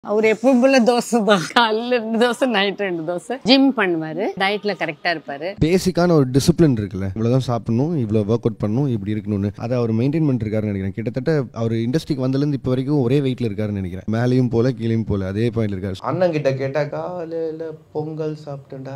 அவர் எப்பவும் போல தோசை தான் காலைல ரெண்டு தோசை நைட் ரெண்டு தோசை ஜிம் பண்ணுவாரு டயட்ல கரெக்டா இருப்பாரு பேசிக்கான ஒரு டிசிப்ளின் இருக்குல்ல இவ்வளவுதான் சாப்பிடணும் இவ்வளோ ஒர்க் அவுட் பண்ணணும் இப்படி இருக்கணும்னு அதை அவர் மெயின்டைன் பண்ணிருக்காருன்னு நினைக்கிறேன் கிட்டத்தட்ட அவர் இண்டஸ்ட்ரிக்கு வந்ததுலேருந்து இப்போ வரைக்கும் ஒரே வெயிட்ல இருக்காருன்னு நினைக்கிறேன் மேலேயும் போல கீழேயும் போல அதே பாயிண்ட்ல இருக்காரு அண்ணன் கிட்ட கேட்டா காலையில பொங்கல் சாப்பிட்டேன்டா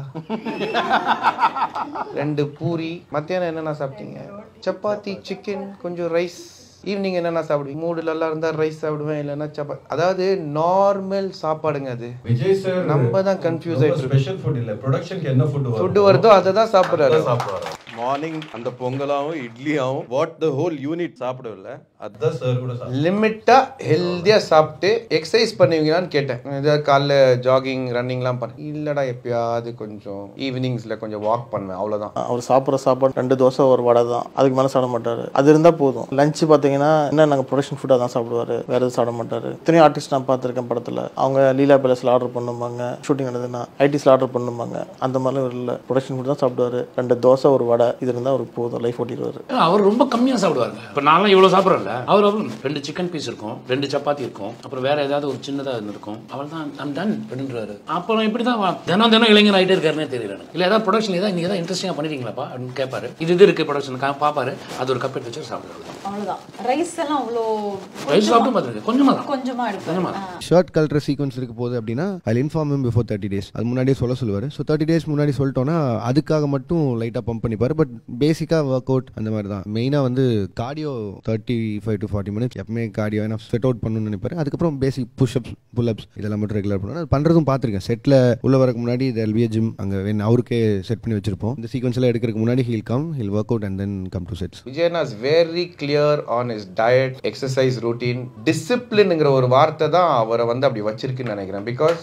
ரெண்டு பூரி மத்தியானம் என்னென்ன சாப்பிட்டீங்க சப்பாத்தி சிக்கன் கொஞ்சம் ரைஸ் ஈவினிங் என்னென்ன சாப்பிடுவீங்க மூடு நல்லா இருந்தா ரைஸ் சாப்பிடுவேன் இல்லைன்னா சப்பாத்தி அதாவது நார்மல் சாப்பாடுங்க அது விஜய் சார் நம்ம தான் confuse ஆயிட்டு இருக்கோம். ஸ்பெஷல் ஃபுட் இல்ல ப்ரொடக்ஷனுக்கு என்ன ஃபுட் ஃபுட்டு வருதோ அதை தான் சாப்பிட்றாரு சாப்பிடுவாரு மார்னிங் அந்த பொங்கலாவும் இட்லியாவும் வாட் த ஹோல் யூனிட் சாப்பிடவில்ல அதான் சார் கூட சாப்பிடுவாரு லிமிட்டா ஹெல்தியா சாப்பிட்டு எக்ஸசைஸ் பண்ணுவீங்களான்னு கேட்டேன் இதை காலைல ஜாகிங் ரன்னிங்லாம் பண்ண இல்லடா எப்பயாவது கொஞ்சம் ஈவினிங்ஸ்ல கொஞ்சம் வாக் பண்ணுவேன் அவ்வளவுதான் அவர் சாப்பிட்ற சாப்பாடு ரெண்டு தோசை ஒரு வடை தான் அதுக்கு மேலே சாப்பிட மாட்டார் அது இருந்தால் போதும் லஞ்ச் பார்த்தீங்கன்னா என்ன நாங்கள் ப்ரொடக்ஷன் ஃபுட்டாக தான் சாப்பிடுவார் வேறு எதுவும் சாப்பிட மாட்டார் இத்தனையும் ஆர்டிஸ்ட் நான் பார்த்துருக்கேன் படத்தில் அவங்க லீலா பேலஸில் ஆர்டர் பண்ணுவாங்க ஷூட்டிங் நடந்ததுன்னா ஐடிஸில் ஆர்டர் பண்ணுவாங்க அந்த மாதிரிலாம் இல்லை ப்ரொடக்ஷன் ஃபுட் தான் சாப்பிடுவார் ரெண்டு தோசை ஒரு வடை இது இருந்தால் அவருக்கு போதும் லைஃப் ஓட்டிடுவார் அவர் ரொம்ப கம்மியாக சாப்பிடுவாருங்க இப்போ நான்லாம் இவ்வளோ சாப்பிட்றேன்ல அவர் அவ்வளோ ரெண்டு சிக்கன் பீஸ் இருக்கும் ரெண்டு சப்பாத்தி இருக்கும் அப்புறம் வேற ஏதாவது ஒரு சின்னதாக இருக்கும் அவள் தான் ஐம் டன் அப்படின்றாரு அப்புறம் இப்படி தான் தினம் தினம் இளைஞர் ஆகிட்டே இருக்காருன்னே தெரியல எனக்கு இல்லை ஏதாவது ப்ரொடக்ஷன் ஏதாவது நீங்கள் ஏதாவது இன்ட்ரெஸ்டிங்காக பண்ணிட்டீங்களாப்பா அப்படின்னு கேட்பாரு இது இது இருக்குது ப்ரொடக்ஷன் பார்ப்பாரு அது ஒரு கப் எடுத்து வச்சு சாப்பிடுவாரு அவ்வளவுதான் ரைஸ் எல்லாம் அவ்வளோ ரைஸ் சாப்பிட்டு பார்த்துருக்கு கொஞ்சமாக தான் கொஞ்சமா எடுப்பேன் கொஞ்சமாக தான் ஷர்ட் கல்ற சீக்வன்ஸ் இருக்க போகுது அப்படின்னா அதில் இன்ஃபார்ம் பிஃபோர் தேர்ட்டி டேஸ் அது முன்னாடியே சொல்ல சொல்லுவார் ஸோ தேர்ட்டி டேஸ் முன்னாடி சொல்லிட்டோன்னா அதுக்காக மட்டும் லைட்டாக பம்ப் பண்ணிப்பார் பட் பேசிக்காக ஒர்க் அவுட் அந்த மாதிரி தான் மெயினாக வந்து cardio thirty five to forty minutes எப்பவுமே கார்டியோ ஏன்னா செட் அவுட் பண்ணணும்னு நினைப்பாரு அதுக்கப்புறம் பேசிக் புஷ்அப்ஸ் புல்அப்ஸ் இதெல்லாம் மட்டும் ரெகுலர் பண்ணுவார் அது பண்ணுறதும் பார்த்துருக்கேன் செட்டில் உள்ள வரக்கு முன்னாடி இது எல்பிஏ ஜிம் அங்கே வேணும் அவருக்கே செட் பண்ணி வச்சிருப்போம் இந்த சீக்வன்ஸ் எல்லாம் எடுக்கிறதுக்கு முன்னாடி heel come hill work out and then come to sets விஜயனா is very clear on is diet exercise routine டிசிப்ளின்ங்கிற ஒரு வார்த்தை தான் அவரை வந்து அப்படி வச்சிருக்குன்னு நினைக்கிறேன் பிகாஸ்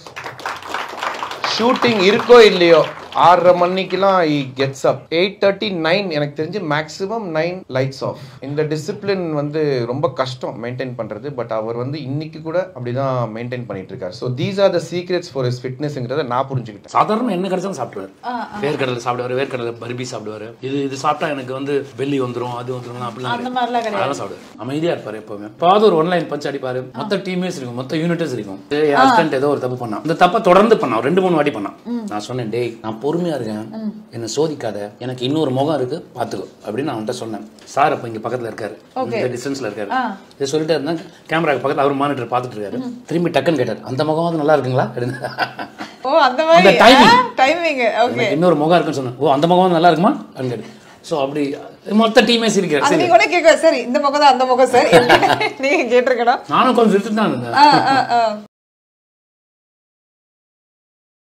ஷூட்டிங் இருக்கோ இல்லையோ ஆறரை மணிக்கெல்லாம் he gets up eight thirty nine எனக்கு தெரிஞ்சு மேக்ஸிமம் நைன் லைட்ஸ் ஆஃப் இந்த டிசிப்ளின் வந்து ரொம்ப கஷ்டம் மெயின்டைன் பண்றது பட் அவர் வந்து இன்னைக்கு கூட அப்படிதான் மெயின்டைன் பண்ணிட்டு இருக்காரு so these are the secrets for is ஃபிட்னஸுங்கிறத நான் புரிஞ்சுக்கிட்டேன் சாதாரண என்ன கிடைச்சாலும் சாப்பிடுவாரு வேர்க்கடலை சாப்பிடுவாரு வேர்க்கடலை பருப்பி சாப்பிடுவாரு இது இது சாப்பிட்டா எனக்கு வந்து வெள்ளி வந்துரும் அது வந்துரும் அப்படிலாம் அந்த மாதிரிலாம் கிடையாது. அதெல்லாம் சாப்பிடுவாரு அமைதியா இருப்பாரு எப்பவுமே எப்பாவது ஒரு ஒன்லைன் பஞ்ச் அடிப்பாரு மொத்த டீமே இருக்கும் மொத்த யூனிட்டஸ் இருக்கும் என் ஹஸ்பண்ட் ஏதோ ஒரு தப்பு பண்ணான் இந்த தப்பை தொடர்ந்து பண்ணான் ரெண்டு மூணு வாட்டி பண்ணான் நான் சொன்னேன் டேய் நான் பொறுமையா இருக்கேன் என்ன சோதிக்காத எனக்கு இன்னொரு முகம் இருக்கு பாத்துக்கோ அப்படின்னு நான் அவன்கிட்ட சொன்னேன் சார் அப்ப இங்க பக்கத்துல இருக்காரு இந்த டிஸ்டன்ஸ்ல இருக்காரு இதை சொல்லிட்டு இருந்தா கேமரா பக்கத்துல அவர் மானிட்டர் பார்த்துட்டு இருக்காரு திரும்பி டக்குன்னு கேட்டார் அந்த முகம் நல்லா இருக்குங்களா அப்படின்னு ஓ அந்த மாதிரி அந்த timing. டைமிங் ஓகே எனக்கு இன்னொரு முகம் இருக்குன்னு சொன்னேன் ஓ அந்த முகம் நல்லா இருக்குமா அப்படின்னு ஸோ அப்படி மொத்த டீமே சிரிக்கிறார் அது சரி நீ கூட கேட்க சரி இந்த முகம் தான் அந்த முகம் சார் நீங்க கேட்டிருக்கணும் நானும் கொஞ்சம் சிரிச்சுட்டு தான் இருந்தேன் ஆ, ஆ, ஆ.